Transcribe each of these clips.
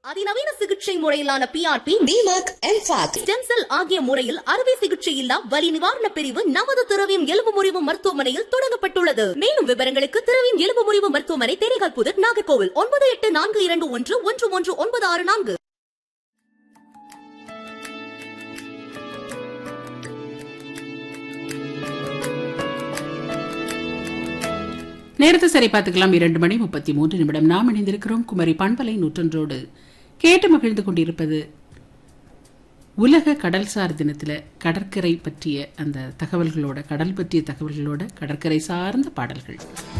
அதிநவீன சிகிச்சை முறையிலான P R P DMAC MFAC stem cell ஆகிய முறையில் அறுவை சிகிச்சை இல்லா வலி நிவாரண பிரிவு நமது திரவியம் எலும்பு முறிவு மருத்துவமனையில் தொடங்கப்பட்டுள்ளது மேலும் விவரங்களுக்கு திரவியம் எலும்பு முறிவு மருத்துவமனை தேனிகால் புதர் நாகர்கோவில் ஒன்பது எட்டு நான்கு இரண்டு ஒன்று ஒன்று ஒன்று ஒன்பது ஆறு நான்கு நேரத்தை சரி பார்த்துக்கலாம் இரண்டு மணி முப்பத்தி மூன்று நிமிடம் நாம் இணைந்திருக்கிறோம் குமரி பண்பலை நூற்றொன்றோடு கேட்டு மகிழ்ந்து கொண்டிருப்பது உலக கடல்சார் தினத்துல கடற்கரை பற்றிய அந்த தகவல்களோட கடல் பற்றிய தகவல்களோட கடற்கரை சார்ந்த பாடல்கள்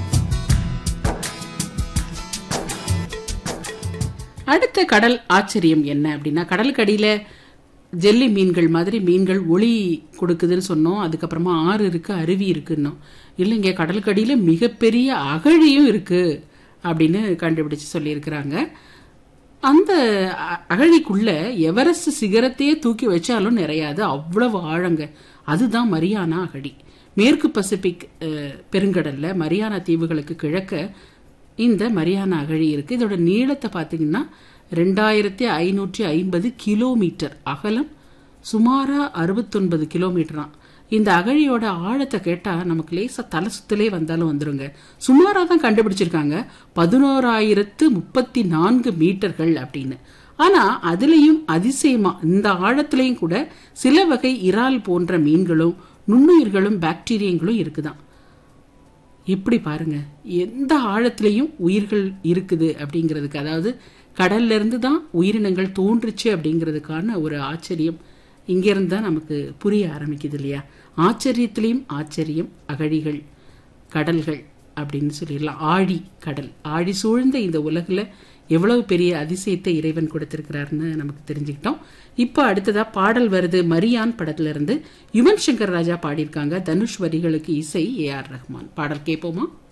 அடுத்த கடல் ஆச்சரியம் என்ன அப்படின்னா கடலுக்கடியில ஜெல்லி மீன்கள் மாதிரி மீன்கள் ஒளி கொடுக்குதுன்னு சொன்னோம் அதுக்கப்புறமா ஆறு இருக்கு அருவி இருக்குன்னோம் இல்லைங்க கடலுக்கடியில மிகப்பெரிய அகழியும் இருக்கு அப்படின்னு கண்டுபிடிச்சு சொல்லியிருக்கிறாங்க அந்த அ- அகழிக்குள்ள எவரெஸ்ட் சிகரத்தையே தூக்கி வச்சாலும் நிறையாது அவ்வளவு ஆழங்க அதுதான் மரியானா அகழி மேற்கு பசிபிக் அஹ், பெருங்கடல்ல மரியானா தீவுகளுக்கு கிழக்க இந்த மரியானா அகழி இருக்கு இதோட நீளத்தை பார்த்தீங்கன்னா ரெண்டாயிரத்தி ஐநூற்றி ஐம்பது கிலோமீட்டர் அகலம் சுமாரா அறுபத்தொன்பது கிலோமீட்டராம் இந்த அகழியோட ஆழத்தை கேட்டா நமக்கு லேசா தலை சுத்தலே வந்தாலும் வந்துருங்க சுமாரா தான் கண்டுபிடிச்சிருக்காங்க பதினோராயிரத்து முப்பத்தி நான்கு மீட்டர்கள் அப்படின்னு ஆனா அதுலயும் அதிசயமா இந்த ஆழத்திலையும் கூட சில வகை இறால் போன்ற மீன்களும் நுண்ணுயிர்களும் பாக்டீரியங்களும் இருக்குதாம் எப்படி பாருங்க எந்த ஆழத்திலையும் உயிர்கள் இருக்குது அப்படிங்கிறதுக்கு அதாவது கடல்ல இருந்து தான் உயிரினங்கள் தோன்றுச்சு அப்படிங்கிறதுக்கான ஒரு ஆச்சரியம் இங்கிருந்து தான் நமக்கு புரிய ஆரம்பிக்குது இல்லையா ஆச்சரியத்திலையும் ஆச்சரியம் அகழிகள் கடல்கள் அப்படின்னு சொல்லிடலாம் ஆழி கடல் ஆழி சூழ்ந்த இந்த உலகுல எவ்வளவு பெரிய அதிசயத்தை இறைவன் கொடுத்திருக்கிறாருன்னு நமக்கு தெரிஞ்சுக்கிட்டோம் இப்போ அடுத்ததா பாடல் வருது மரியான் படத்துல இருந்து யுவன் சங்கர் ராஜா பாடியிருக்காங்க தனுஷ் வரிகளுக்கு இசை ஏ ஆர் ரஹ்மான் பாடல் கேட்போமா